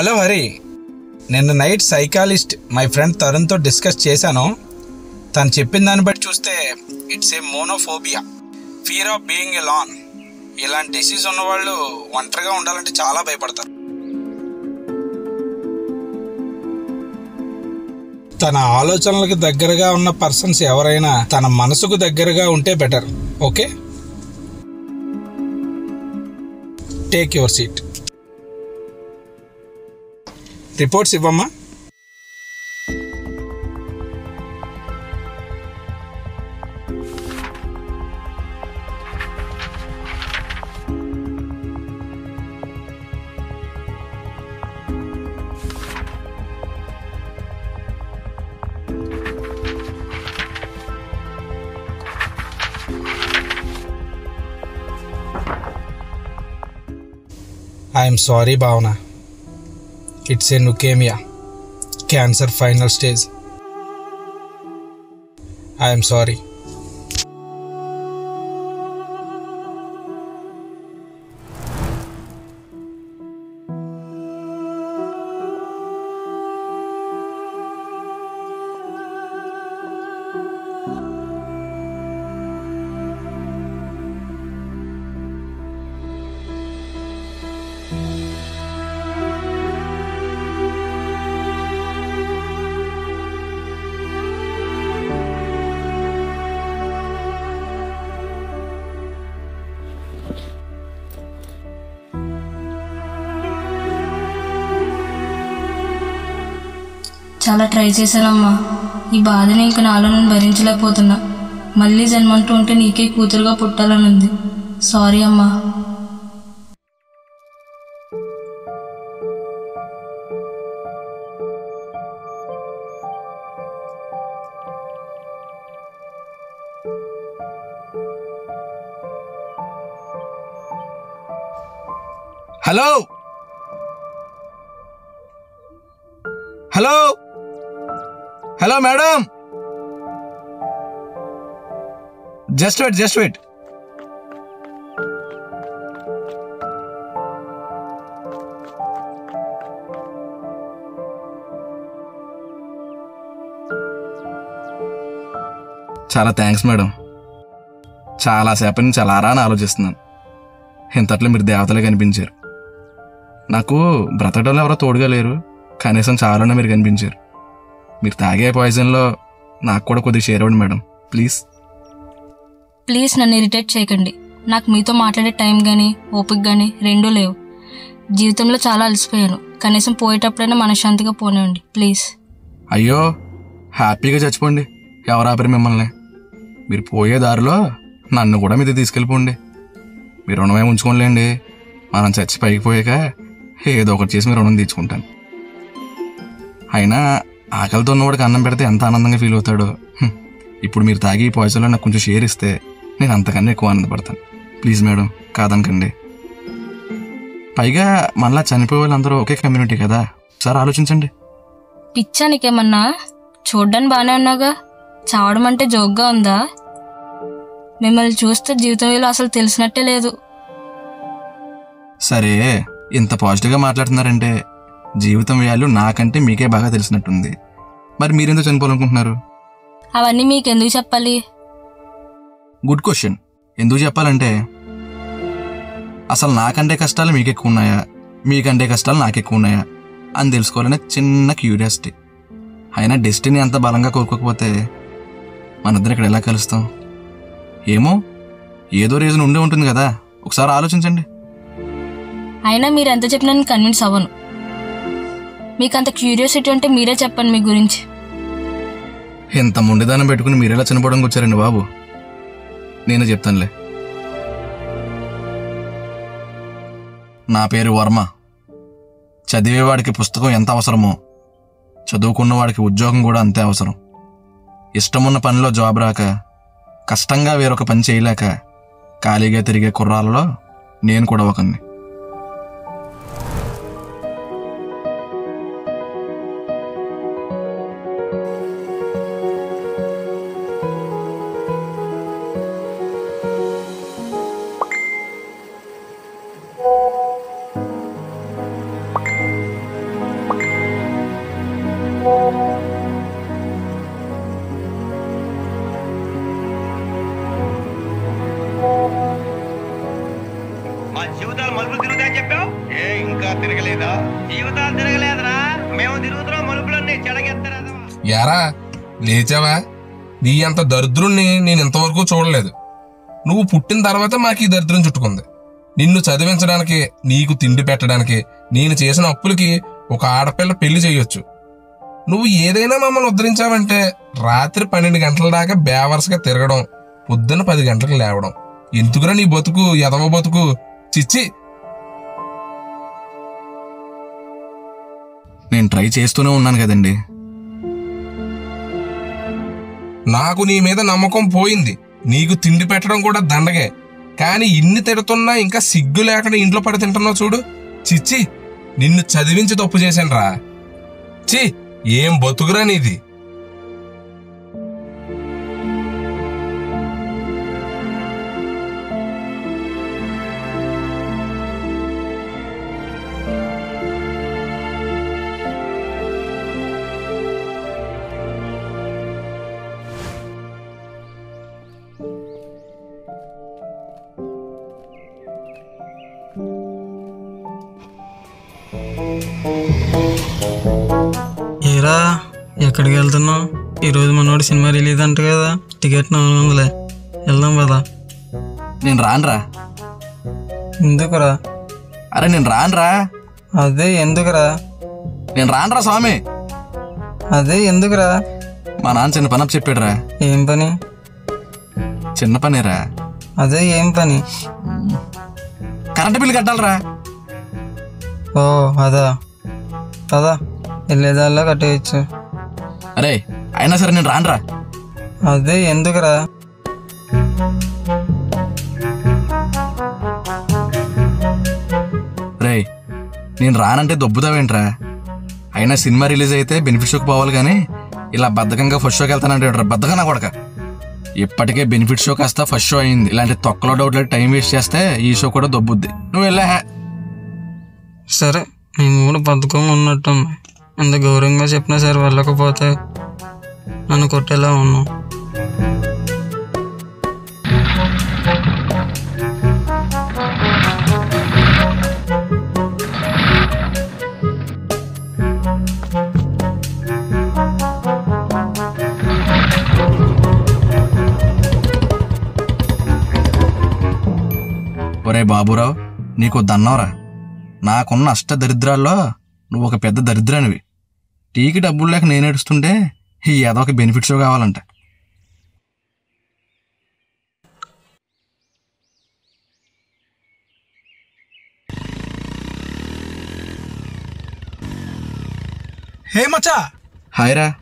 Hello Hari నిన్న night psychologist my friend తరుణ్తో discuss చేశాను తను చెప్పిన దాన్ని బట్టి చూస్తే it's a monophobia fear of being alone ఇలాంటి డిసీజ్ ఉన్నవాళ్ళు ఒంటరిగా ఉండాలంటే చాలా భయపడతారు తన ఆలోచనలకు దగ్గరగా ఉన్న పర్సన్స్ ఎవరైనా తన మనసుకు దగ్గరగా ఉంటే better okay take your seat reports ఇవ్వమ్మా I'm sorry Bhavana it's a leukemia cancer final stage I'm sorry చాలా ట్రై చేశానమ్మా ఈ బాధని ఇంక నాలో నేను భరించలేకపోతున్నా మళ్ళీ జన్మంటూ ఉంటే నీకే కూతురుగా పుట్టాలని ఉంది సారీ అమ్మా hello hello hello madam just wait just wait చాలా థ్యాంక్స్ మేడం చాలాసేపటి నుంచి అలా అని ఆలోచిస్తున్నాను ఇంతట్లో మీరు దేవతలే కనిపించారు నాకు బ్రతకడంలో ఎవరో తోడుగా లేరు కనీసం చాలన్నా మీరు కనిపించారు మీరు తాగే పాయిజన్లో నాకు కూడా కొద్దిగా షేర్ అవ్వండి మేడం ప్లీజ్ ప్లీజ్ నన్ను ఇరిటేట్ చేయకండి నాకు మీతో మాట్లాడే టైం కానీ ఓపిక కానీ రెండూ లేవు జీవితంలో చాలా అలసిపోయాను కనీసం పోయేటప్పుడైనా మనశ్శాంతిగా పోనివ్వండి ప్లీజ్ అయ్యో హ్యాపీగా చచ్చిపోండి ఎవరు ఆపరు మిమ్మల్ని మీరు పోయే దారిలో నన్ను కూడా మీది తీసుకెళ్ళిపోండి మీరు రుణమే ఉంచుకోలేండి మనం చచ్చి పైకి పోయాక ఏదో ఒకటి చేసి మీ రుణం తీర్చుకుంటాను అయినా ఆకలితో ఉన్నవాడికి అన్నం పెడితే ఎంత ఆనందంగా ఫీల్ అవుతాడో హ్మ్. ఇప్పుడు మీరు తాగి ఈ పాయిజన్లో నాకు కొంచెం షేర్ ఇస్తే నేను అంతకన్నా ఎక్కువ ఆనందపడతాను ప్లీజ్ మేడం కాదనకండి పైగా మళ్ళా చనిపోయే వాళ్ళందరూ ఒకే కమ్యూనిటీ కదా ఒకసారి ఆలోచించండి పిచ్చా నీకేమన్నా చూడ్డానికి బాగానే ఉన్నావుగా చావడం అంటే జోక్గా ఉందా మిమ్మల్ని చూస్తే జీవితం విలువ అసలు తెలిసినట్టే లేదు సరే ఇంత పాజిటివ్గా మాట్లాడుతున్నారంటే జీవితం వాల్యూ నాకంటే మీకే బాగా తెలిసినట్టుంది మరి మీరెందుకు చనిపోవాలనుకుంటున్నారు అవన్నీ మీకు ఎందుకు చెప్పాలి గుడ్ క్వశ్చన్ ఎందుకు చెప్పాలంటే అసలు నాకంటే కష్టాలు మీకు ఎక్కువ ఉన్నాయా మీకంటే కష్టాలు నాకు ఎక్కువ ఉన్నాయా అని తెలుసుకోవాలనే చిన్న క్యూరియాసిటీ అయినా డెస్టినీ అంత బలంగా కోరుకోకపోతే మనిద్దరం ఇక్కడ ఎలా కలుస్తాం ఏమో ఏదో రీజన్ ఉండే ఉంటుంది కదా ఒకసారి ఆలోచించండి అయినా మీరు ఎంత చెప్పినా నేను కన్విన్స్ అవ్వను మీకు అంత క్యూరియాసిటీ ఉంటే మీరే చెప్పండి మీ గురించి ఇంత మొండిదానం పెట్టుకుని మీరెలా చనిపోవడానికి వచ్చారండి బాబు నేను చెప్తానులే నా పేరు వర్మ చదివేవాడికి పుస్తకం ఎంత అవసరమో చదువుకున్నవాడికి ఉద్యోగం కూడా అంతే అవసరం ఇష్టమున్న పనిలో జాబ్ రాక కష్టంగా వేరొక పని చేయలేక ఖాళీగా తిరిగే కుర్రాలలో నేను కూడా ఒకరిని మా జీవితాలు మలుపులు తిరుగుతాయని చెప్పావు ఏ ఇంకా తిరగలేదా జీవితాలు తిరగలేదురా మేము తిరుగుతున్నాం మలుపులన్నీ చెడగెత్తరా యారా లేచావా నీ అంత దరిద్రుణ్ణి నేను ఇంతవరకు చూడలేదు నువ్వు పుట్టిన తర్వాత మాకు ఈ దరిద్రం చుట్టుకుంది నిన్ను చదివించడానికి నీకు తిండి పెట్టడానికి నేను చేసిన అప్పులకి ఒక ఆడపిల్ల పెళ్లి చేయొచ్చు నువ్వు ఏదైనా మమ్మల్ని ఉద్ధరించావంటే రాత్రి పన్నెండు గంటల దాకా బేవర్స్గా తిరగడం పొద్దున్న పది గంటలకు లేవడం ఎందుకురా నీ బతుకు ఎదవ బతుకు చిచ్చి నేను ట్రై చేస్తూనే ఉన్నాను కదండి నాకు నీ మీద నమ్మకం పోయింది నీకు తిండి పెట్టడం కూడా దండగే కానీ ఇన్ని తిడుతున్నా ఇంకా సిగ్గు లేకుండా ఇంట్లో పడి తింటున్నావు చూడు చిచ్చి నిన్ను చదివించి తప్పు చేశాను రా చి ఏం బతుకురా నీది ఏరా ఎక్కడికి వెళ్తున్నావు ఈరోజు మనోడు సినిమా రిలీజ్ అంట కదా టికెట్ నాలుగు వందలే వెళ్దాం పదా నేను రానురా ఎందుకురా అరే నేను రానురా అదే ఎందుకురా నేను రానురా స్వామి అదే ఎందుకురా మా నాన్న చిన్న పని చెప్పాడురా ఏం పని చిన్న పనేరా అదే ఏం పని కరెంట్ బిల్లు కట్టాలరా ఓ అదా పదా వెళ్ళేదాల్లో కట్టేయచ్చు అరే అయినా సరే నేను రానురా అదే ఎందుకురా రే నేను రానంటే దొబ్బుతావేంట్రా అయినా సినిమా రిలీజ్ అయితే బెనిఫిట్ షోకి పోవాలి కానీ ఇలా బద్ధకంగా ఫస్ట్ షోకి వెళ్తానంటే బద్ధగా నా కొడక ఇప్పటికే బెనిఫిట్ షో కాస్త ఫస్ట్ షో అయింది ఇలాంటి తొక్కలో డౌట్లు టైం వేస్ట్ చేస్తే ఈ షో కూడా దొబ్బుద్ది నువ్వు వెళ్ళా సరే నీ మూడు బతుకం ఉన్నట్టుంది ఎంత గౌరవంగా చెప్పినా సరే వెళ్ళకపోతే నన్ను కొట్టేలా ఉన్నావు ఒరే బాబురావు నీకు దన్నవరా నాకున్న అష్ట దరిద్రాల్లో నువ్వు ఒక పెద్ద దరిద్రానివి టీకి డబ్బులు లేక నేను ఏడుస్తుంటే ఈ ఏదో ఒక బెనిఫిట్ షో కావాలంట హే మచ్చా హాయ్ రా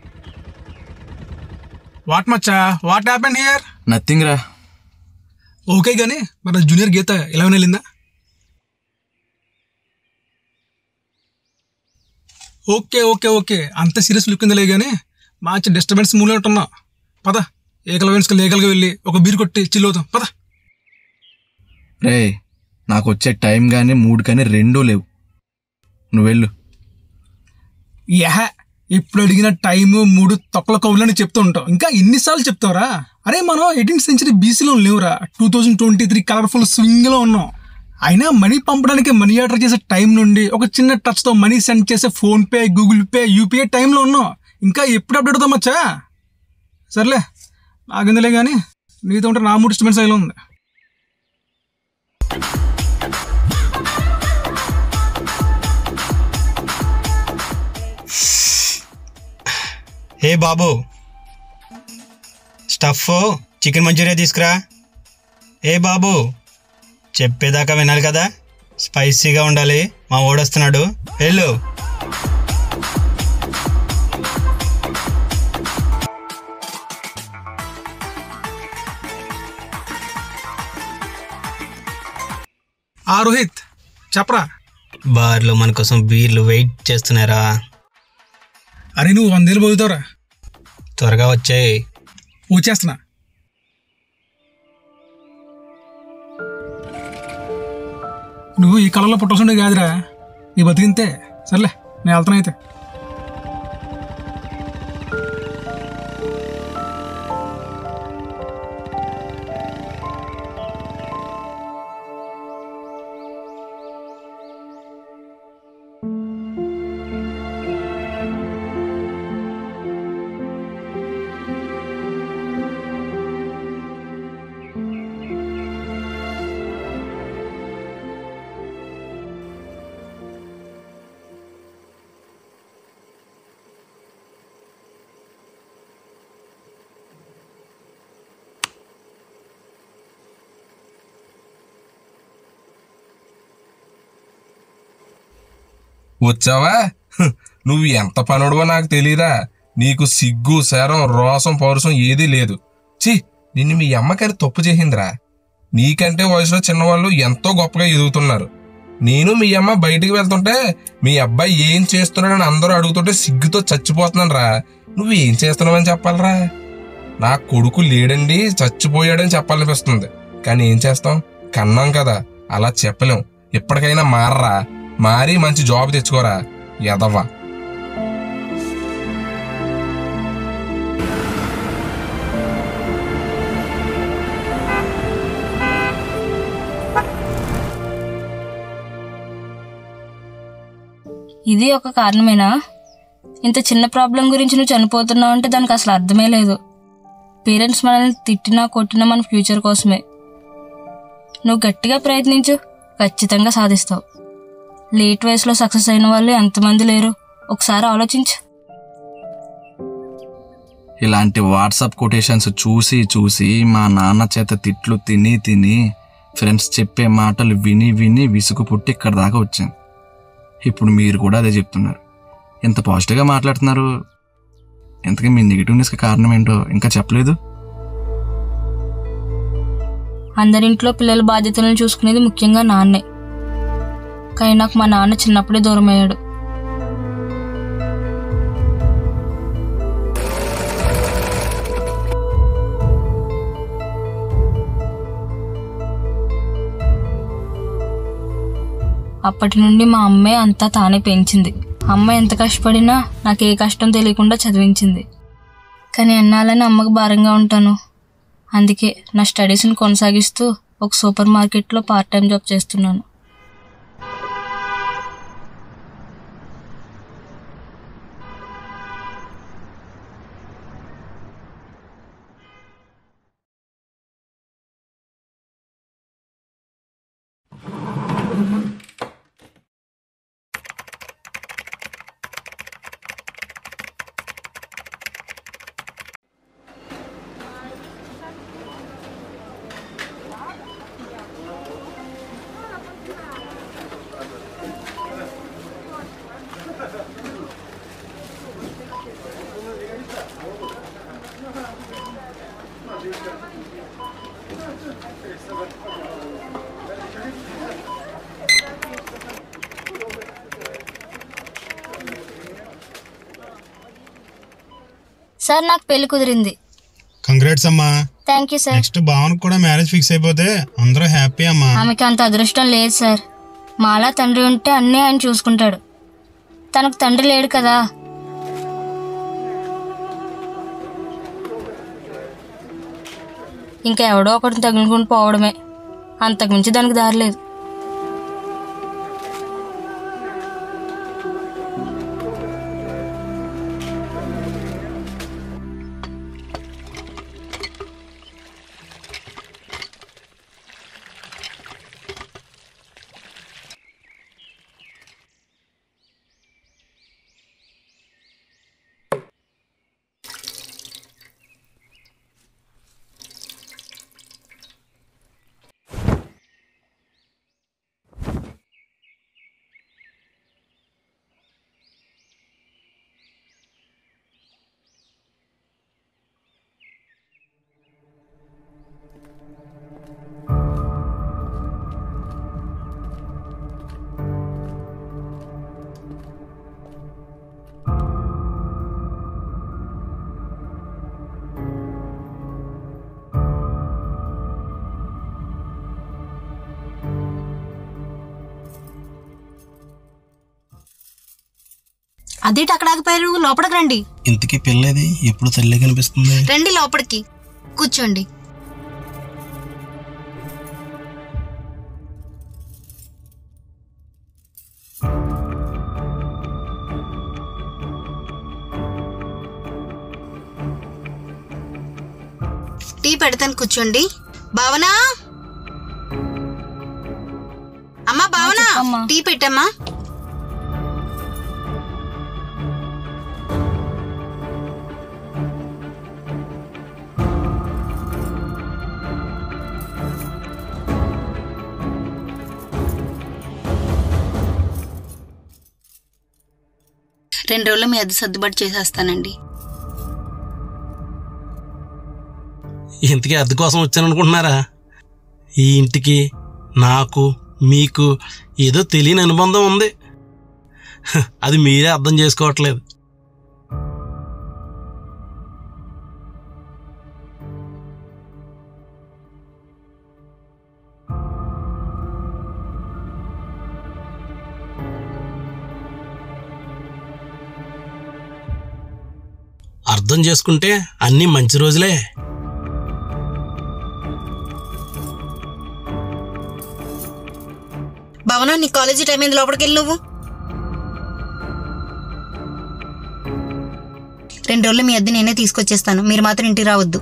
వాట్ మచ్చా వాట్ హ్యాపెన్ హియర్ నథింగ్ రా ఓకే గానీ మన జూనియర్ గీత ఎలా వెళ్ళిందా ఓకే ఓకే ఓకే అంత సీరియస్ లుక్ ఉందిలే కానీ మంచి డిస్టర్బెన్స్ మూలే ఉంటున్నా పద ఏకలవెన్స్కి లేకలుగా వెళ్ళి ఒక బీర్ కొట్టి చిల్లవుతాం పద రే నాకు వచ్చే టైం కానీ మూడ్ కానీ రెండూ లేవు నువ్వు వెళ్ళు యహ ఇప్పుడు అడిగిన టైము మూడు తొక్కల కవులని చెప్తూ ఉంటాం ఇంకా ఎన్నిసార్లు చెప్తావురా అరే మనం ఎయిటీన్త్ సెంచరీ బీసీలో లేవురా two thousand twenty three colourful స్వింగ్లో ఉన్నాం అయినా మనీ పంపడానికి మనీ ఆర్డర్ చేసే టైం నుండి ఒక చిన్న టచ్తో మనీ సెండ్ చేసే ఫోన్పే గూగుల్ పే యూపీఐ టైంలో ఉన్నాం ఇంకా ఎప్పుడు అప్డేట్ అవుతాం మచ్చా సర్లే నాకెందులే కానీ నీతో ఉంటే నా మూడు ఇష్టమైన శైలి ఉంది ఏ బాబు స్టఫ్ చికెన్ మంచూరియా తీసుకురా ఏ బాబు చెప్పేదాకా వినాలి కదా స్పైసీగా ఉండాలి మా ఓడొస్తున్నాడు వెళ్ళు ఆ రోహిత్ చెప్పరా బార్లో మన కోసం బీర్లు వెయిట్ చేస్తున్నారా అరే నువ్వు వందేళ్ళు పోతావురా త్వరగా వచ్చాయి వచ్చేస్తున్నా నువ్వు ఈ కళలో పుట్టాల్సిండే కాదురా నీ బతికింతే సర్లే నేను వెళ్తున్నా అయితే వచ్చావా హ్, నువ్వు ఎంత పనుడువో నాకు తెలియదా నీకు సిగ్గు శరం రోసం పౌరుషం ఏదీ లేదు ఛీ నిన్ను మీ అమ్మగారి తప్పు చేసిందిరా నీకంటే వయసులో చిన్నవాళ్ళు ఎంతో గొప్పగా ఎదుగుతున్నారు నేను మీ అమ్మ బయటికి వెళ్తుంటే మీ అబ్బాయి ఏం చేస్తున్నాడని అందరూ అడుగుతుంటే సిగ్గుతో చచ్చిపోతున్నాను రా నువ్వు ఏం చేస్తున్నావని చెప్పాలరా నా కొడుకు లేడండి చచ్చిపోయాడని చెప్పాలనిపిస్తుంది కానీ ఏం చేస్తాం కన్నాం కదా అలా చెప్పలేం ఇప్పటికైనా మారరా మారి మంచి జాబ్ తెచ్చుకోరా ఎదవ్వా ఇది ఒక కారణమేనా ఇంత చిన్న ప్రాబ్లం గురించి నువ్వు చనిపోతున్నావు అంటే దానికి అసలు అర్థమే లేదు పేరెంట్స్ మనల్ని తిట్టినా కొట్టినా మన ఫ్యూచర్ కోసమే నువ్వు గట్టిగా ప్రయత్నించు ఖచ్చితంగా సాధిస్తావు లేట్ వయసులో సక్సెస్ అయిన వాళ్ళు ఎంతమంది లేరు ఒకసారి ఆలోచించు ఇలాంటి వాట్సాప్ కొటేషన్స్ చూసి చూసి మా నాన్న చేత తిట్లు తిని తిని ఫ్రెండ్స్ చెప్పే మాటలు విని విని విసుగు పుట్టి ఇక్కడ దాకా వచ్చాను ఇప్పుడు మీరు కూడా అదే చెప్తున్నారు ఇంత పాజిటివ్గా మాట్లాడుతున్నారు ఇంతకీ మీ నెగిటివ్నెస్కి కారణం ఏంటో ఇంకా చెప్పలేదు అందరింట్లో పిల్లల బాధ్యతలను చూసుకునేది ముఖ్యంగా నాన్నే కానీ నాకు మా నాన్న చిన్నప్పుడే దూరం అయ్యాడు అప్పటి నుండి మా అమ్మే అంతా తానే పెంచింది అమ్మ ఎంత కష్టపడినా నాకు ఏ కష్టం తెలియకుండా చదివించింది కానీ ఎన్నాలని అమ్మకు భారంగా ఉంటాను అందుకే నా స్టడీస్ని కొనసాగిస్తూ ఒక సూపర్ మార్కెట్లో పార్ట్ టైం జాబ్ చేస్తున్నాను సార్ నాకు పెళ్లి కుదిరింది కంగ్రాట్స్ అమ్మా థ్యాంక్ యూ సార్ నెక్స్ట్ భావనకు కూడా మ్యారేజ్ ఫిక్స్ అయిపోతే అందరూ హ్యాపీ అమ్మా ఆమెకి అంత అదృష్టం లేదు సార్ మాలా తండ్రి ఉంటే అన్నీ ఆయన చూసుకుంటాడు తనకు తండ్రి లేడు కదా ఇంకా ఎవడో ఒకటి తగులుకుని పోవడమే అంతకుమించి దానికి దారి లేదు అదేంటి అక్కడ ఆగిపోయారు లోపలికి రండి ఇంతకీ పిల్లది ఎప్పుడు తల్లి కనిపిస్తుంది రండి లోపలికి కూర్చోండి టీ పెడతాను కూర్చోండి భావన అమ్మా భావన చెప్పమ్మా. టీ పెట్టమ్మా రెండు రోజులు మీ అద్దె సర్దుబాటు చేసేస్తానండి ఇంతకీ అద్దె కోసం వచ్చాను అనుకుంటున్నారా ఈ ఇంటికి నాకు మీకు ఏదో తెలియని అనుబంధం ఉంది హ, అది మీరే అర్థం చేసుకోవట్లేదు అర్థం చేసుకుంటే అన్నీ మంచి రోజులే భవన నీ కాలేజీ టైం అయింది లోపలికి వెళ్ళి నువ్వు రెండు రోజులు మీ అద్దె నేనే తీసుకొచ్చేస్తాను మీరు మాత్రం ఇంటికి రావద్దు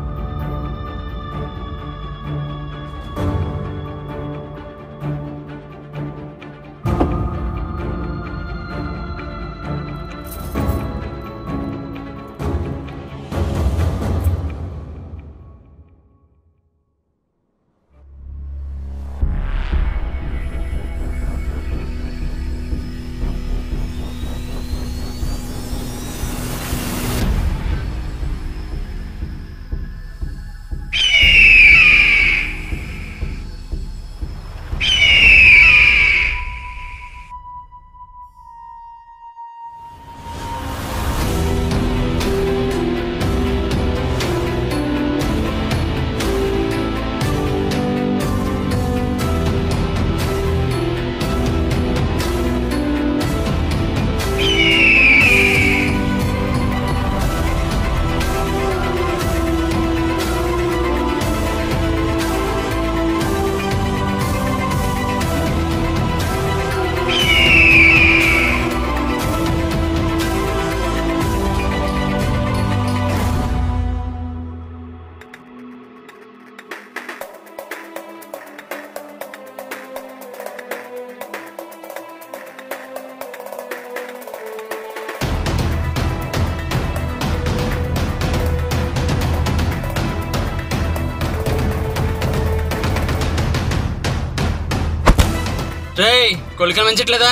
రే కొలికలు మంచట్లేదా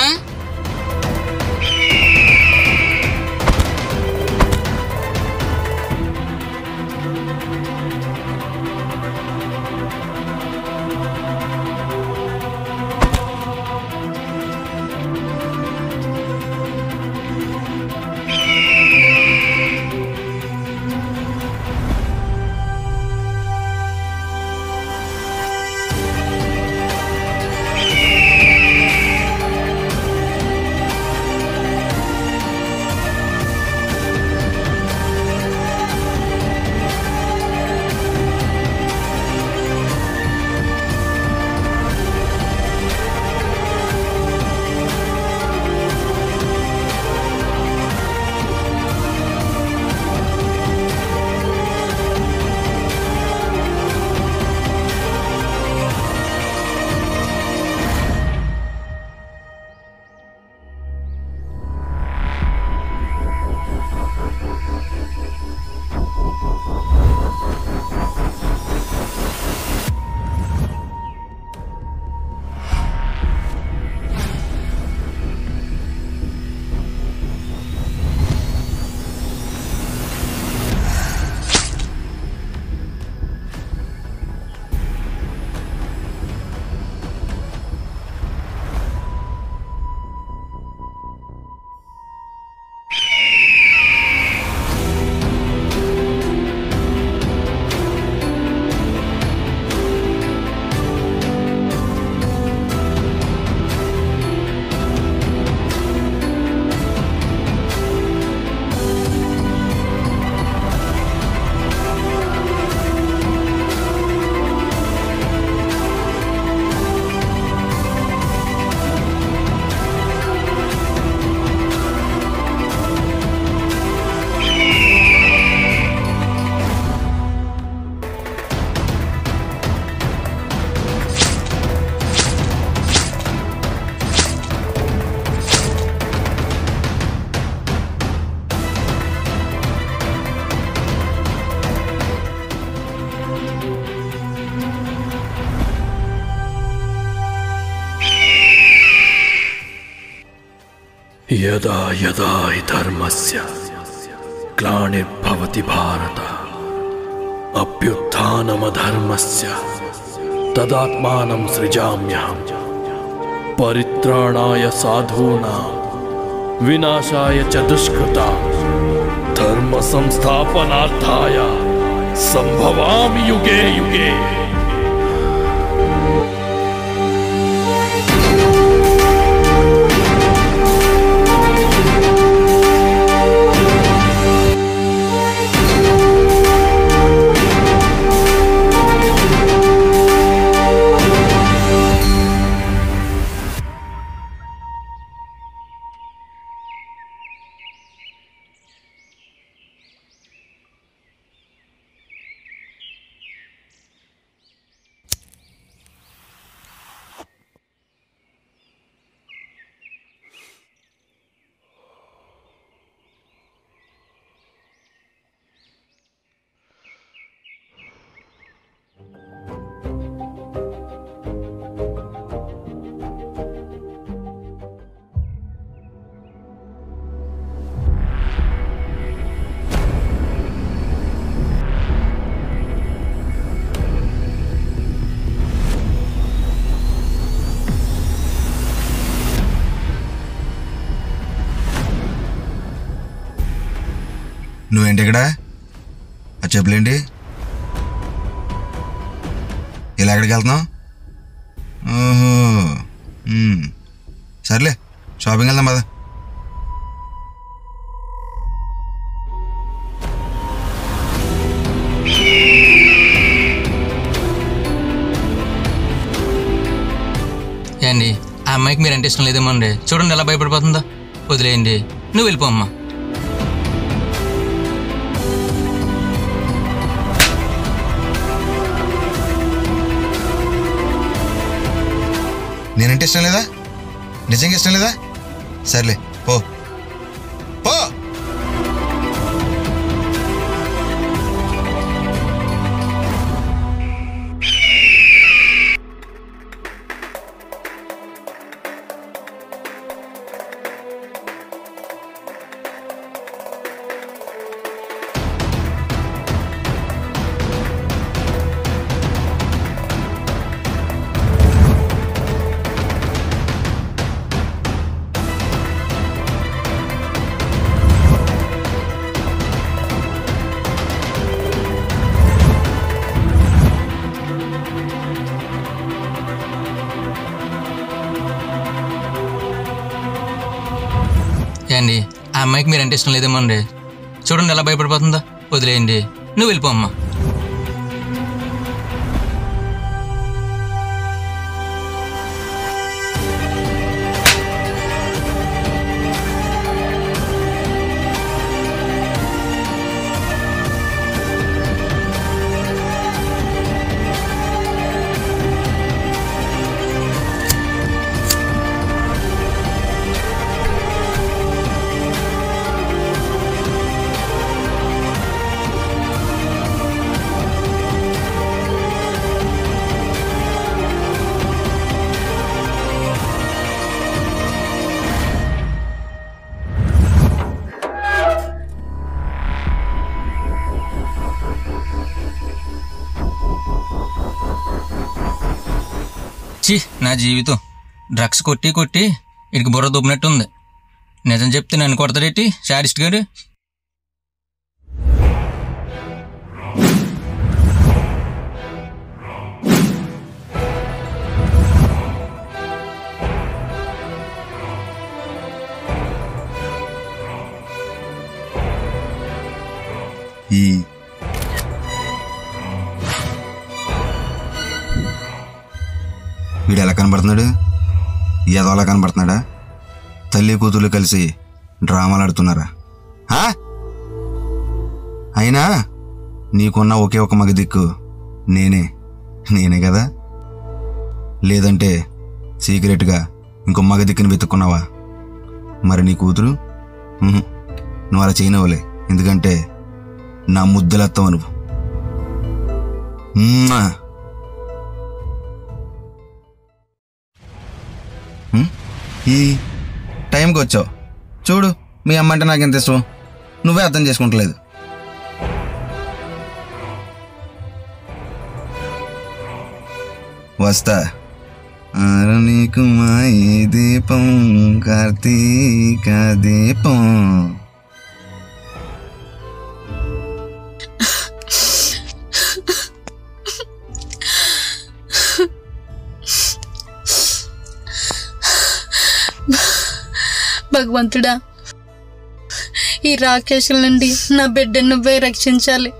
యదా యదా హి ధర్మస్య గ్లానిర్భవతి భారత అభ్యుత్థానమధర్మస్య తదాత్మానం సృజామ్యహం పరిత్రాణాయ సాధూనాం వినాశాయ చ దుష్కృతా ధర్మ సంస్థాపనార్థాయ సంభవామి యుగే యుగే నువ్వేంటి ఇక్కడ ఆ చెప్పులేంటి ఇలా ఎక్కడికి వెళ్తున్నావు ఓహో ఉమ్. సర్లే షాపింగ్ వెళ్దాం పద ఏండి ఆ అమ్మాయికి మీరు అంటే ఇష్టం లేదేమో అండి చూడండి ఎలా భయపడిపోతుందో వదిలేయండి నువ్వు వెళ్ళిపో అమ్మా నేనంటే ఇష్టం లేదా నిజంగా ఇష్టం లేదా సర్లే పో పో ఏండి ఆ అమ్మాయికి మీరు అంటే ఇష్టం లేదేమో అండి చూడండి ఎలా భయపడిపోతుందో వదిలేయండి నువ్వు వెళ్ళిపో అమ్మా ఛీ నా జీవితం డ్రగ్స్ కొట్టి కొట్టి ఇడికి బుర్ర దుబ్బినట్టు ఉంది నిజం చెప్తే నన్ను కొడతాడేటి శారిస్ట్ గారు ఈ వీడు ఎలా కనబడుతున్నాడు ఏదో అలా కనబడుతున్నాడా తల్లి కూతురు కలిసి డ్రామాలు ఆడుతున్నారా ఆ? అయినా నీకున్న ఒకే ఒక మగ దిక్కు నేనే నేనే కదా లేదంటే సీక్రెట్గా ఇంకో మగ దిక్కుని వెతుక్కున్నావా మరి నీ కూతురు ఉహు, నువ్వు అలా చేయనవలే ఎందుకంటే నా ముద్దలెత్తావు నువ్వు మ్మా. హ్మ్? ఈ టైంకి వచ్చావు చూడు మీ అమ్మ అంటే నాకు ఎంత ఇష్టం నువ్వే అర్థం చేసుకుంటలేదు వస్తా నీకు మాయి దీపం కార్తీక దీపం భగవంతుడా ఈ రాక్షసుల నుండి నా బిడ్డ నువ్వే రక్షించాలి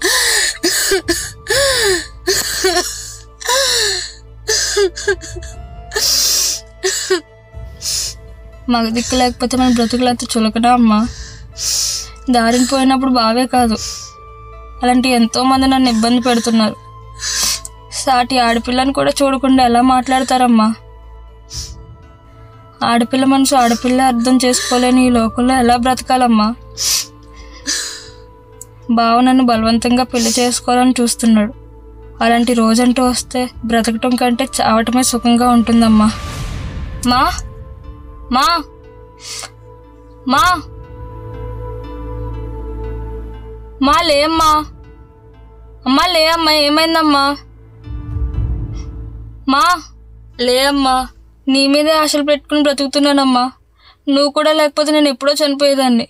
మగ దిక్కు లేకపోతే మన బ్రతుకులంతా చులకనా అమ్మా దారిని పోయినప్పుడు బావే కాదు అలాంటి ఎంతో మంది నన్ను ఇబ్బంది పెడుతున్నారు సాటి ఆడపిల్లని కూడా చూడకుండా ఎలా మాట్లాడతారమ్మా ఆడపిల్ల మనసు ఆడపిల్ల అర్థం చేసుకోలేని ఈ లోకంలో ఎలా బ్రతకాలమ్మా బావ నన్ను బలవంతంగా పెళ్లి చేసుకోవాలని చూస్తున్నాడు అలాంటి రోజంటూ వస్తే బ్రతకటం కంటే చావటమే సుఖంగా ఉంటుందమ్మా మా మా మా మా లేమ్మా అమ్మా లే అమ్మా ఏమైందమ్మా మా లే అమ్మా నీ మీదే ఆశలు పెట్టుకుని బ్రతుకుతున్నానమ్మా నువ్వు కూడా లేకపోతే నేను ఎప్పుడో చనిపోయేదాన్ని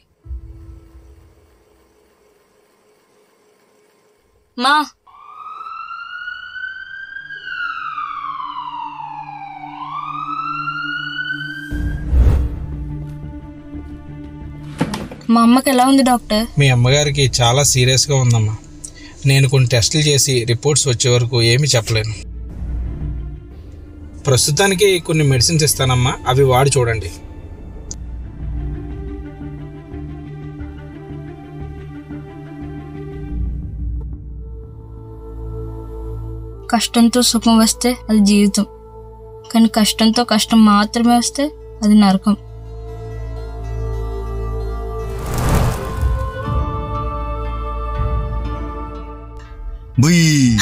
మా మా అమ్మకి ఎలా ఉంది డాక్టర్ మీ అమ్మగారికి చాలా సీరియస్గా ఉందమ్మా నేను కొన్ని టెస్టులు చేసి రిపోర్ట్స్ వచ్చే వరకు ఏమీ చెప్పలేను ప్రస్తుతానికి కొన్ని మెడిసిన్స్ ఇస్తానమ్మా అవి వాడి చూడండి కష్టంతో సుఖం వస్తే అది జీవితం కానీ కష్టంతో కష్టం మాత్రమే వస్తే అది నరకం బుయ్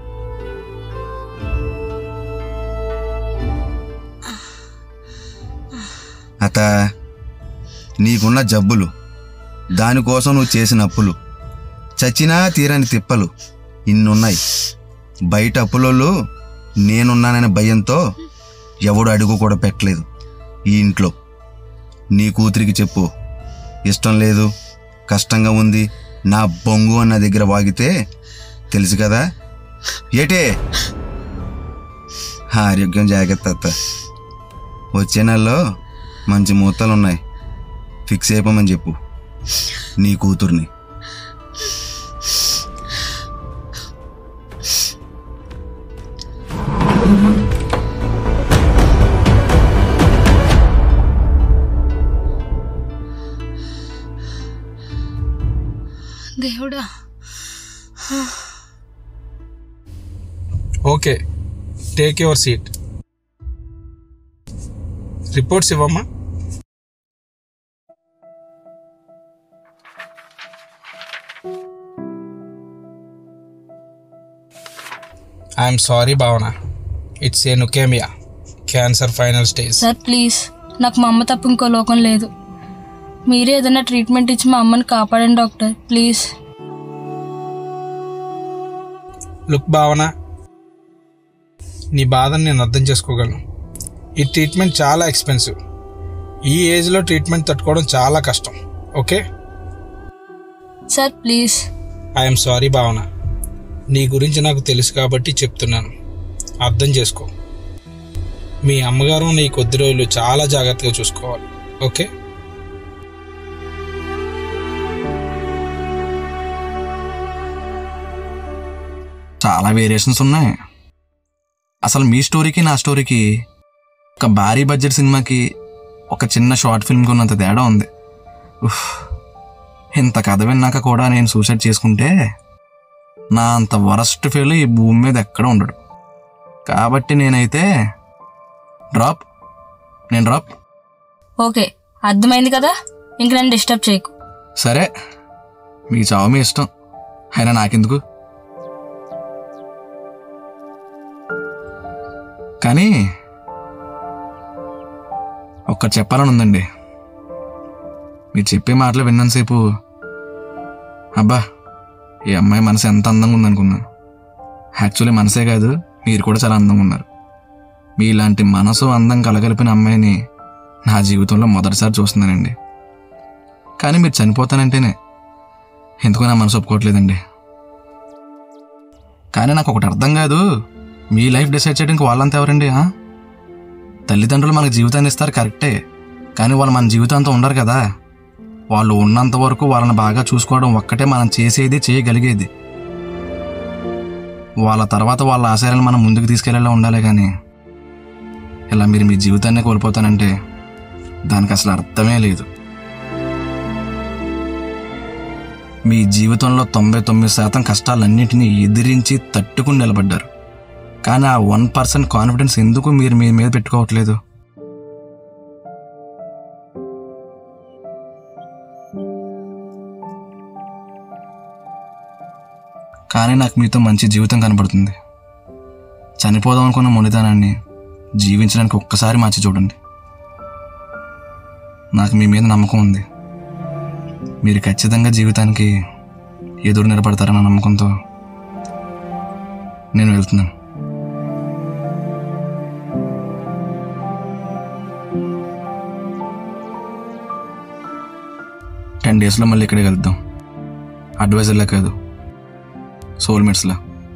అత నీకున్న జబ్బులు దానికోసం నువ్వు చేసిన అప్పులు చచ్చినా తీరని తిప్పలు ఇన్నున్నాయి బయట అప్పులలో నేనున్నాననే భయంతో ఎవడు అడుగు కూడా పెట్టలేదు ఈ ఇంట్లో నీ కూతురికి చెప్పు ఇష్టం లేదు కష్టంగా ఉంది నా బొంగు అన్న దగ్గర వాగితే తెలుసు కదా ఏటే ఆరోగ్యం జాగ్రత్త అత్త వచ్చే నెలలో మంచి మూతలు ఉన్నాయి ఫిక్స్ అయిపోమని చెప్పు నీ కూతుర్ని దేవుడా okay take your seat reports ఇవ్వమ్మా I'm sorry Bhavana it's a leukemia cancer final stage sir please నాకు మా అమ్మ తప్ప ఇంకో లోకం లేదు మీరే ఏదైనా ట్రీట్మెంట్ ఇచ్చి మా అమ్మని కాపాడండి డాక్టర్ ప్లీజ్ లుక్ భావన నీ బాధను నేను అర్థం చేసుకోగలను ఈ ట్రీట్మెంట్ చాలా ఎక్స్పెన్సివ్ ఈ ఏజ్లో ట్రీట్మెంట్ తట్టుకోవడం చాలా కష్టం okay sir please I'm sorry Bhavana నీ గురించి నాకు తెలుసు కాబట్టి చెప్తున్నాను అర్థం చేసుకో మీ అమ్మగారు నీ కొద్ది రోజులు చాలా జాగ్రత్తగా చూసుకోవాలి ఓకే చాలా వేరియేషన్స్ ఉన్నాయి అసలు మీ స్టోరీకి నా స్టోరీకి ఒక భారీ బడ్జెట్ సినిమాకి ఒక చిన్న షార్ట్ ఫిల్మ్కి ఉన్నంత తేడా ఉంది ఉఫ్. ఇంత కథ విన్నాక కూడా నేను సూసైడ్ చేసుకుంటే నా అంత వరస్ట్ ఫీల్ ఈ భూమి మీద ఎక్కడ ఉండడు కాబట్టి నేనైతే డ్రాప్ నేను డ్రాప్ ఓకే అర్థమైంది కదా ఇంక నన్ను డిస్టర్బ్ చేయకు సరే మీ చావు మీ ఇష్టం అయినా నాకెందుకు కానీ ఒక్కటి చెప్పాలని ఉందండి మీరు చెప్పే మాటలు విన్నంతసేపు అబ్బా ఈ అమ్మాయి మనసు ఎంత అందంగా ఉందనుకున్నాను యాక్చువల్లీ మనసే కాదు మీరు కూడా చాలా అందంగా ఉన్నారు మీలాంటి మనసు అందం కలగలిపిన అమ్మాయిని నా జీవితంలో మొదటిసారి చూస్తున్నానండి కానీ మీరు చనిపోతానంటేనే ఎందుకో నా మనసు ఒప్పుకోవట్లేదండి కానీ నాకు ఒకటి అర్థం కాదు మీ లైఫ్ డిసైడ్ చేయడానికి వాళ్ళంతా ఎవరండి ఆ? తల్లిదండ్రులు మనకు జీవితాన్ని ఇస్తారు కరెక్టే కానీ వాళ్ళు మన జీవితంతో ఉండరు కదా వాళ్ళు ఉన్నంత వరకు వాళ్ళని బాగా చూసుకోవడం ఒక్కటే మనం చేసేది చేయగలిగేది వాళ్ళ తర్వాత వాళ్ళ ఆశయాలను మనం ముందుకు తీసుకెళ్లేలా ఉండాలి కానీ ఇలా మీరు మీ జీవితాన్ని కోల్పోతానంటే దానికి అసలు అర్థమే లేదు మీ జీవితంలో తొంభై తొమ్మిది శాతం కష్టాలన్నింటినీ ఎదిరించి తట్టుకుని నిలబడ్డారు కానీ ఆ వన్ పర్సెంట్ కాన్ఫిడెన్స్ ఎందుకు మీరు మీ మీద పెట్టుకోవట్లేదు కానీ నాకు మీతో మంచి జీవితం కనబడుతుంది చనిపోదాం అనుకున్న మొండితనాన్ని జీవించడానికి ఒక్కసారి మార్చి చూడండి నాకు మీ మీద నమ్మకం ఉంది మీరు ఖచ్చితంగా జీవితానికి ఎదురు నిలబడతారన్న నమ్మకంతో నేను వెళ్తున్నాను టెన్ డేస్లో మళ్ళీ ఇక్కడికి వెళ్దాం అడ్వైజర్లా కాదు సోల్మేట్స్లా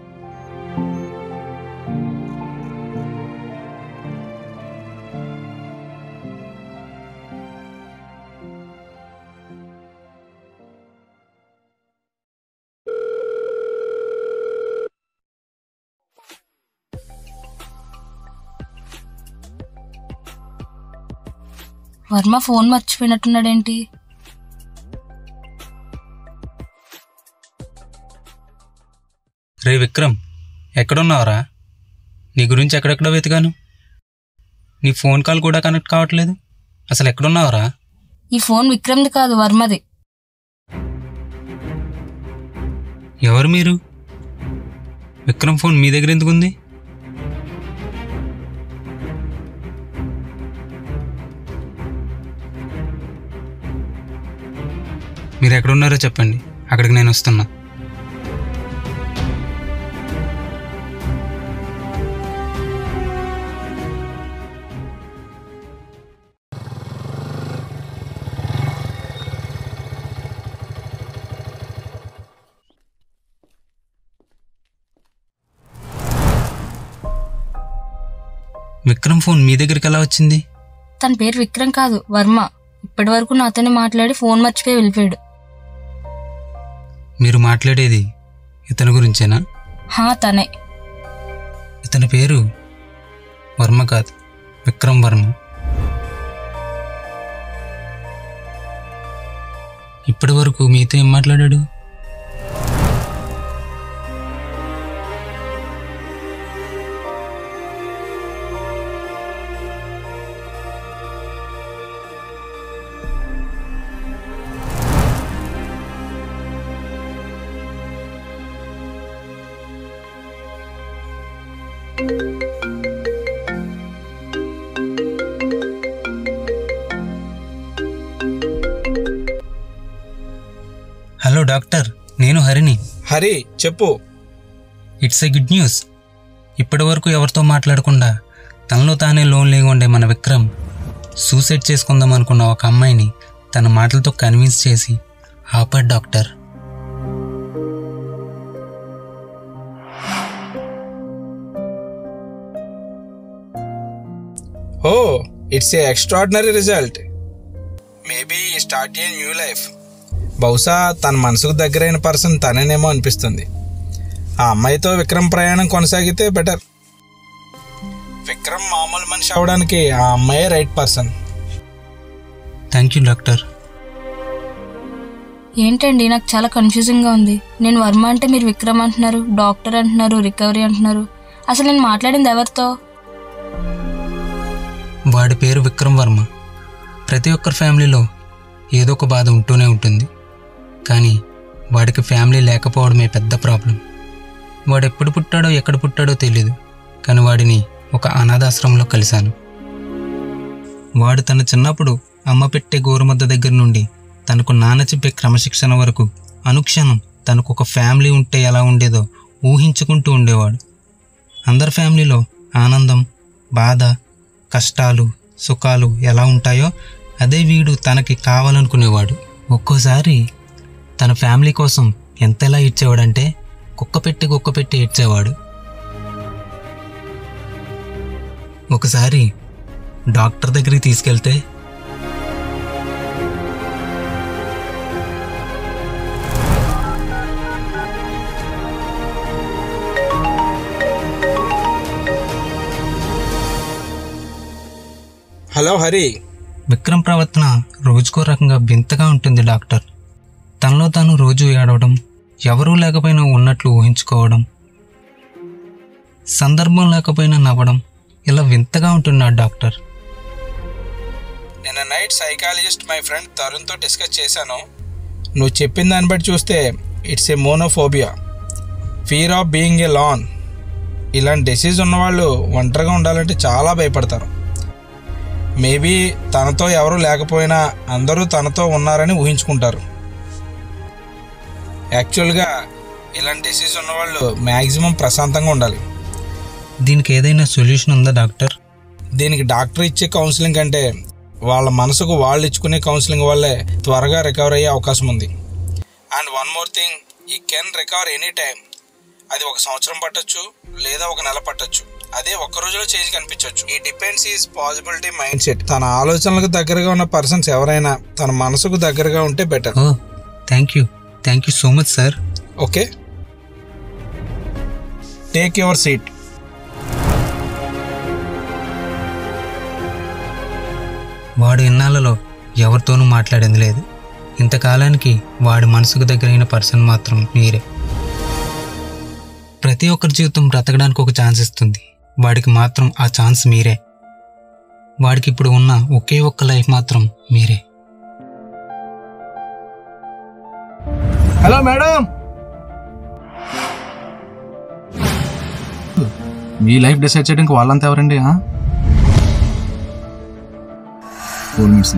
వర్మ ఫోన్ మర్చిపోయినట్టున్నాడేంటి రే విక్రమ్ ఎక్కడున్నావురా నీ గురించి ఎక్కడెక్కడో వెతికాను నీ ఫోన్ కాల్ కూడా కనెక్ట్ కావట్లేదు అసలు ఎక్కడున్నావురా ఈ ఫోన్ విక్రమ్ది కాదు వర్మది ఎవరు మీరు విక్రమ్ ఫోన్ మీ దగ్గర ఎందుకు ఉంది మీరు ఎక్కడున్నారో చెప్పండి అక్కడికి నేను వస్తున్నా విక్రమ్ ఫోన్ మీ దగ్గరికి ఎలా వచ్చింది తన పేరు విక్రమ్ కాదు వర్మ ఇప్పటి వరకు నాతోనే మాట్లాడి ఫోన్ మర్చిపోయి వెళ్ళిపోయాడు మీరు మాట్లాడేది ఇతని గురించేనా హా తనే ఇతని పేరు వర్మ కాదు విక్రమ్ వర్మ ఇప్పటి వరకు మీతో ఏం మాట్లాడాడు హలో డాక్టర్ నేను హరిని హరి చెప్పు ఇట్స్ ఎ గుడ్ న్యూస్ ఇప్పటి వరకు ఎవరితో మాట్లాడకుండా తనలో తానే లోన్లీగా ఉండే మన విక్రమ్ సూసైడ్ చేసుకుందాం అనుకున్న ఒక అమ్మాయిని తన మాటలతో కన్విన్స్ చేసి ఆపాడు doctor oh it's a extraordinary result maybe start a new life బహుశా తన మనసుకు దగ్గరైన పర్సన్ తనేనేమో అనిపిస్తుంది ఆ అమ్మాయితో విక్రమ్ ప్రయాణం కొనసాగితే బెటర్ విక్రమ్ మామూలు మనిషి అవడానికి ఆ అమ్మాయే right person thank you doctor ఏంటండి నాకు చాలా కన్ఫ్యూజింగ్గా ఉంది నేను వర్మ అంటే మీరు విక్రమ్ అంటున్నారు డాక్టర్ అంటున్నారు రికవరీ అంటున్నారు అసలు నేను మాట్లాడింది ఎవరితో వాడి పేరు విక్రమ్ వర్మ ప్రతి ఒక్కరి ఫ్యామిలీలో ఏదో ఒక బాధ ఉంటూనే ఉంటుంది కానీ వాడికి ఫ్యామిలీ లేకపోవడమే పెద్ద ప్రాబ్లం వాడు ఎప్పుడు పుట్టాడో ఎక్కడ పుట్టాడో తెలియదు కానీ వాడిని ఒక అనాథాశ్రమంలో కలిశాను వాడు తన చిన్నప్పుడు అమ్మ పెట్టే గోరుముద్ద దగ్గర నుండి తనకు నాన్న చెప్పే క్రమశిక్షణ వరకు అనుక్షణం తనకు ఒక ఫ్యామిలీ ఉంటే ఎలా ఉండేదో ఊహించుకుంటూ ఉండేవాడు అందరి ఫ్యామిలీలో ఆనందం బాధ కష్టాలు సుఖాలు ఎలా ఉంటాయో అదే వీడు తనకి కావాలనుకునేవాడు ఒక్కోసారి తన ఫ్యామిలీ కోసం ఎంతలా ఇచ్చేవాడంటే కుక్క పెట్టి కుక్క పెట్టి ఏడ్చేవాడు ఒకసారి డాక్టర్ దగ్గరికి తీసుకెళ్తే హలో హరి విక్రమ్ ప్రవర్తన రోజుకో రకంగా వింతగా ఉంటుంది డాక్టర్ తనలో తాను రోజు ఏడవడం ఎవరూ లేకపోయినా ఉన్నట్లు ఊహించుకోవడం సందర్భం లేకపోయినా నవ్వడం ఇలా వింతగా ఉంటున్నాడు డాక్టర్ నిన్న నైట్ సైకాలజిస్ట్ మై ఫ్రెండ్ తరుణ్తో డిస్కస్ చేశాను నువ్వు చెప్పిన దాన్ని బట్టి చూస్తే it's a monophobia fear of being alone ఇలాంటి డిసీజ్ ఉన్నవాళ్ళు ఒంటరిగా ఉండాలంటే చాలా భయపడతారు మేబీ తనతో ఎవరు లేకపోయినా అందరూ తనతో ఉన్నారని ఊహించుకుంటారు యాక్చువల్గా ఇలాంటి డిసీజ్ ఉన్నవాళ్ళు మ్యాక్సిమం ప్రశాంతంగా ఉండాలి దీనికి ఏదైనా సొల్యూషన్ ఉందా డాక్టర్ దీనికి డాక్టర్ ఇచ్చే కౌన్సిలింగ్ కంటే వాళ్ళ మనసుకు వాళ్ళు ఇచ్చుకునే కౌన్సిలింగ్ వల్లే త్వరగా రికవర్ అయ్యే అవకాశం ఉంది and one more thing he can recover any time అది ఒక సంవత్సరం పట్టొచ్చు లేదా ఒక నెల పట్టొచ్చు అదే ఒక్క రోజులో చేంజ్ కనిపించవచ్చు ఈ depends is possibility mindset తన ఆలోచనలకు దగ్గరగా ఉన్న పర్సన్స్ ఎవరైనా తన మనసుకు దగ్గరగా ఉంటే better oh thank you thank you so much sir okay take your seat వాడు ఇన్నాళ్ళలో ఎవరితోనూ మాట్లాడింది లేదు ఇంతకాలానికి వాడి మనసుకు దగ్గరైన పర్సన్ మాత్రం మీరే ప్రతి ఒక్కరి జీవితం బ్రతకడానికి ఒక ఛాన్స్ ఇస్తుంది వాడికి మాత్రం ఆ ఛాన్స్ మీరే వాడికి ఇప్పుడు ఉన్న ఒకే ఒక్క లైఫ్ మాత్రం మీరే హలో మేడం మీ లైఫ్ డిసైడ్ చేయడానికి వాళ్ళంతా ఎవరండి ఆ? ఫోర్ మినిట్స్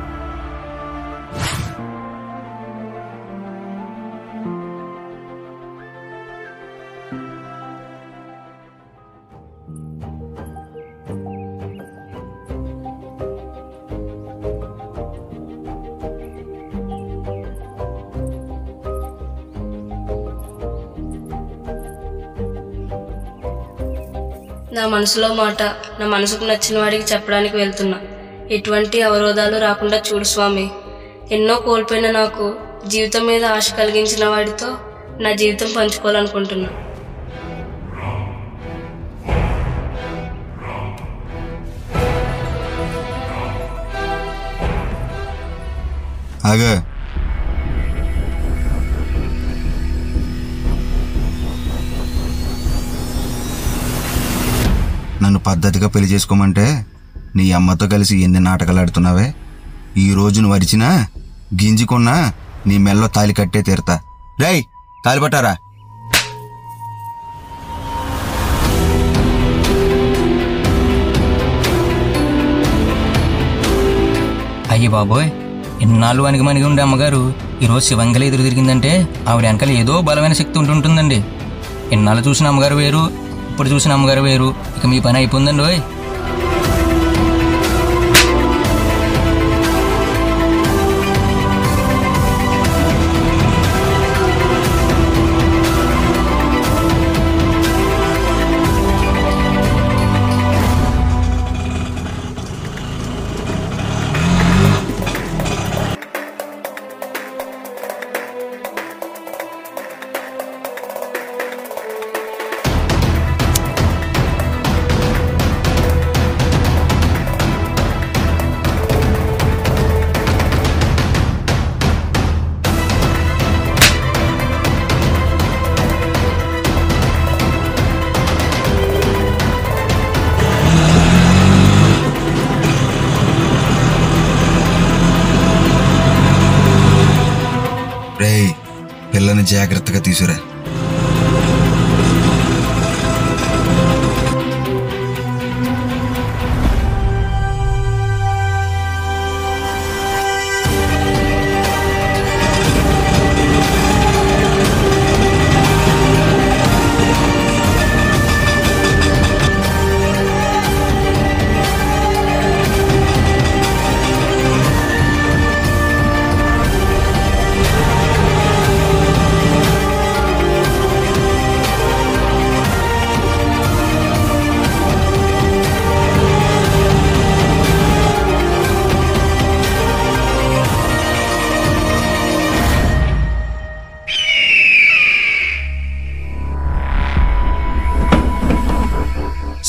నా మనసులో మాట నా మనసుకు నచ్చిన వాడికి చెప్పడానికి వెళ్తున్నా ఎటువంటి అవరోధాలు రాకుండా చూడు స్వామి ఎన్నో కోల్పోయిన నాకు జీవితం మీద ఆశ కలిగించిన వాడితో నా జీవితం పంచుకోవాలనుకుంటున్నా ఆగా నన్ను పద్ధతిగా పెళ్లి చేసుకోమంటే నీ అమ్మతో కలిసి ఎన్ని నాటకాలు ఆడుతున్నావే ఈ రోజు నువ్వు అరిచినా గింజుకున్నా నీ మెల్లో తాలి కట్టే తీరతా రేయ్ తాలి పట్టారా అయ్యి బాబోయ్ ఇన్నాళ్ళు వనికి మనిగి ఉండే అమ్మగారు ఈరోజు శివంగలి ఎదురు తిరిగిందంటే ఆవిడ వెనకాల ఏదో బలమైన శక్తి ఉంటుంటుందండి ఇన్నాళ్ళు చూసిన అమ్మగారు వేరు ఇప్పుడు చూసిన అమ్మగారు వేరు ఇక మీ పని అయిపోయిందండి ఓయ్ రేయ్ పిల్లని జాగ్రత్తగా తీసుకురా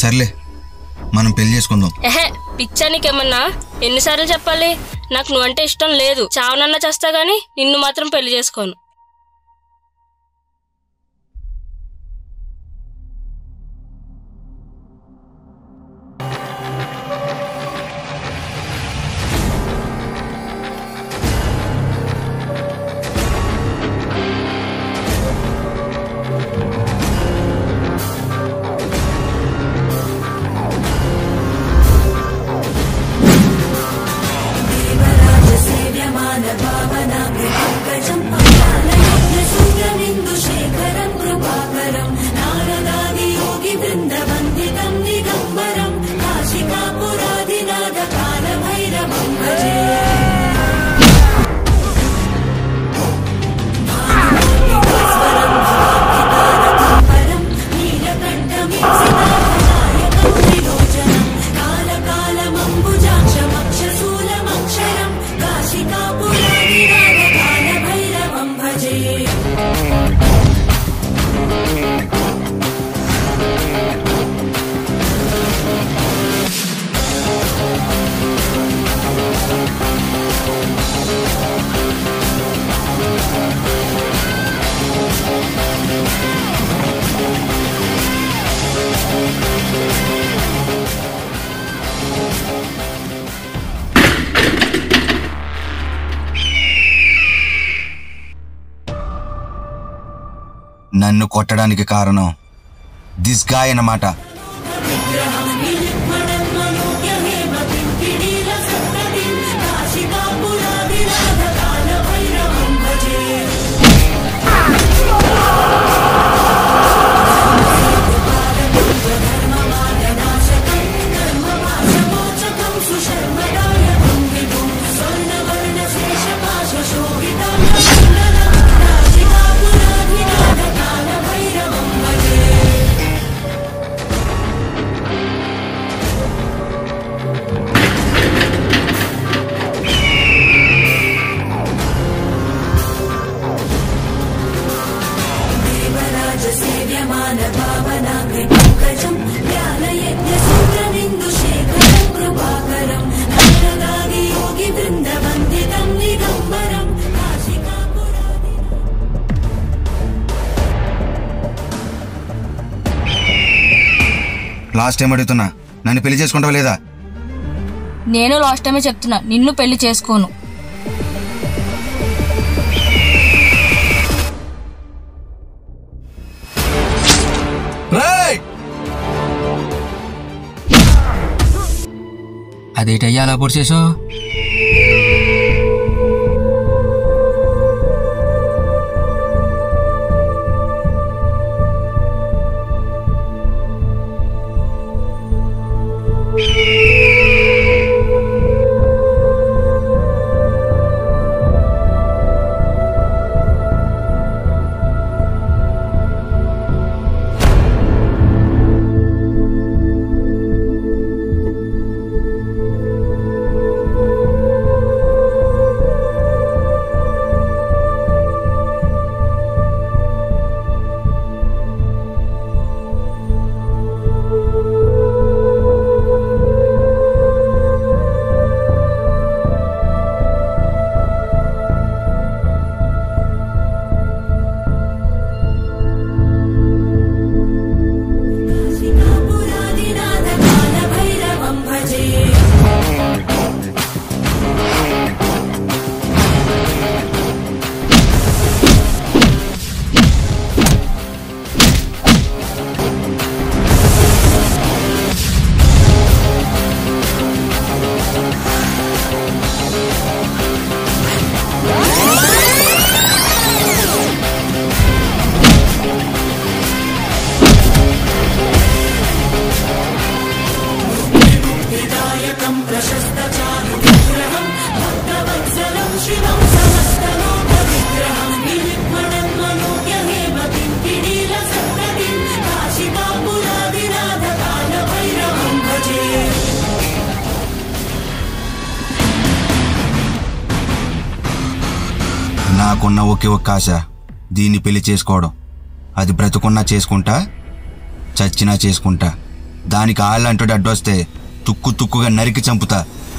సర్లే మనం పెళ్లి చేసుకుందాం ఎహే పిచ్చా నీకేమన్నా ఎన్నిసార్లు చెప్పాలి నాకు నువ్వంటే ఇష్టం లేదు చావనన్నా చేస్తా గానీ నిన్ను మాత్రం పెళ్లి చేసుకోను నన్ను కొట్టడానికి కారణం దిస్ గాయ్ అన్నమాట లాస్ట్ టైం అడుగుతున్నా నన్ను పెళ్లి చేసుకుంటావా లేదా నేను లాస్ట్ టైమే చెప్తున్నా నిన్ను పెళ్లి చేసుకోను అదేటయ్యా అలా పొడి చేసావు నాకున్న ఒకే ఒక్క ఆశ దీన్ని పెళ్లి చేసుకోవడం అది బ్రతుకున్నా చేసుకుంటా చచ్చినా చేసుకుంటా దానికి ఆళ్ళంటూ అడ్డొస్తే తుక్కు తుక్కుగా నరికి చంపుతా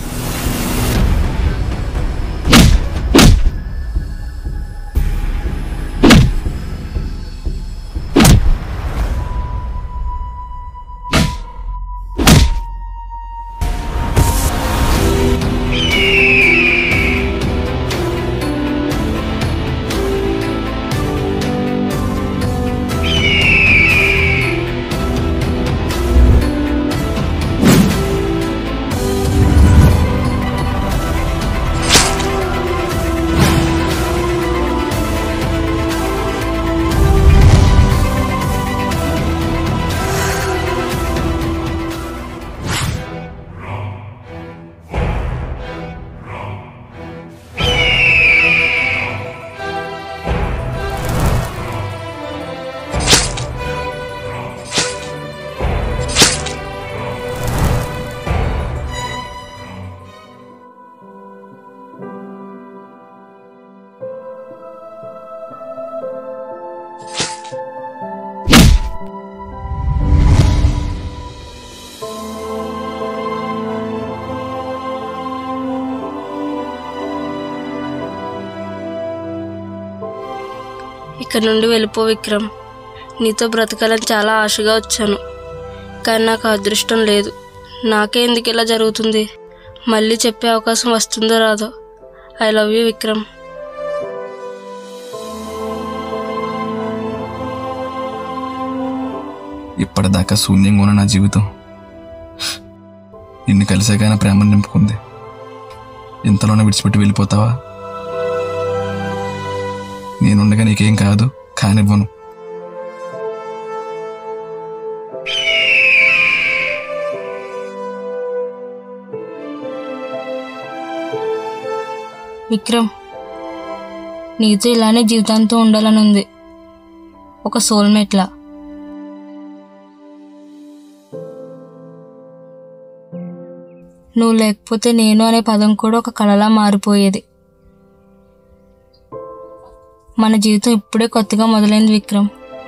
ఇక్కడ నుండి వెళ్ళిపో విక్రమ్ నీతో బ్రతకాలని చాలా ఆశగా వచ్చాను కానీ నాకు ఆ అదృష్టం లేదు నాకే ఎందుకు ఇలా జరుగుతుంది మళ్ళీ చెప్పే అవకాశం వస్తుందో రాదో ఐ లవ్ యూ విక్రమ్ ఇప్పటిదాకా శూన్యంగా ఉన్న నా జీవితం నిన్ను కలిసాకైనా ప్రేమను నింపుకుంది ఇంతలోనే విడిచిపెట్టి వెళ్ళిపోతావా నేనుండగా నీకేం కాదు కానివ్వను విక్రమ్ నీతో ఇలానే జీవితాంతం ఉండాలని ఉంది ఒక సోల్మేట్లా నువ్వు లేకపోతే నేను అనే పదం కూడా ఒక కళలా మారిపోయేది మన జీవితం ఇప్పుడే కొత్తగా మొదలైంది విక్రమ్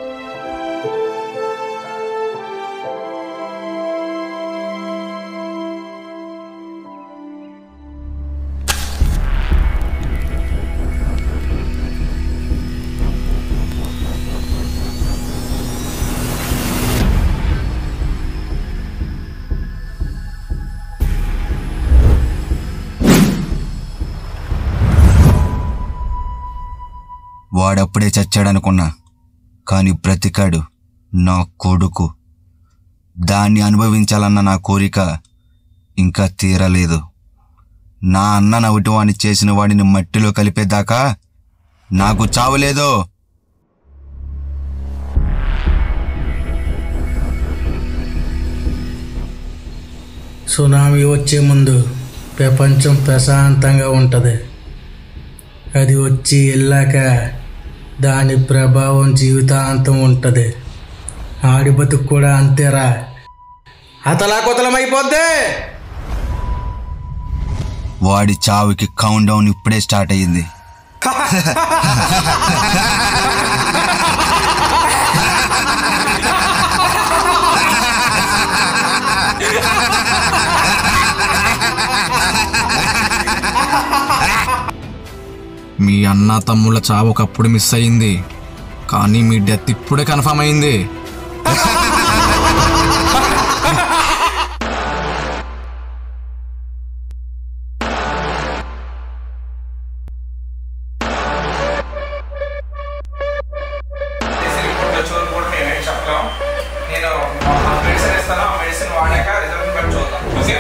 వాడప్పుడే చచ్చాడనుకున్నా కాని బ్రతికాడు నా కొడుకు దాన్ని అనుభవించాలన్న నా కోరిక ఇంకా తీరలేదు నా అన్న నవ్వుటి వాడిని చేసిన వాడిని మట్టిలో కలిపేదాకా నాకు చావులేదు సునామీ వచ్చే ముందు ప్రపంచం ప్రశాంతంగా ఉంటుంది అది వచ్చి వెళ్ళాక దాని ప్రభావం జీవితాంతం ఉంటుంది ఆడి బతుకు కూడా అంతేరా అతలాకుతలమైపోద్ది వాడి చావుకి కౌంట్ డౌన్ ఇప్పుడే స్టార్ట్ అయ్యింది మీ అన్న తమ్ముళ్ళ చావు ఒకప్పుడు మిస్ అయింది కానీ మీ డెత్ ఇప్పుడే కన్ఫర్మ్ అయింది నేను మెడిసిన్ ఇస్తాను ఆ మెడిసిన్ వాడాక రిజల్ట్ బట్టి చూద్దాం ఓకే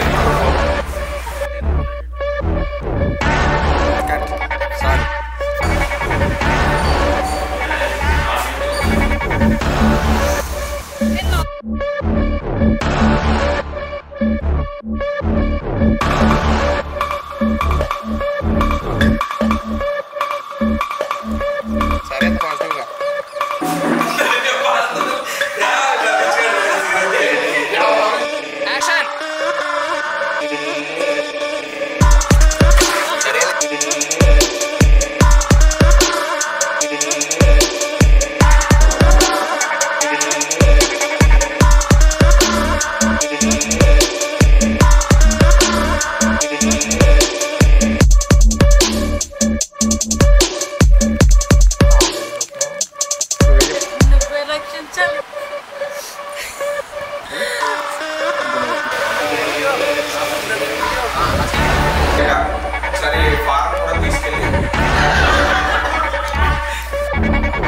సారీ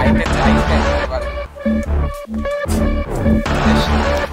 అయితే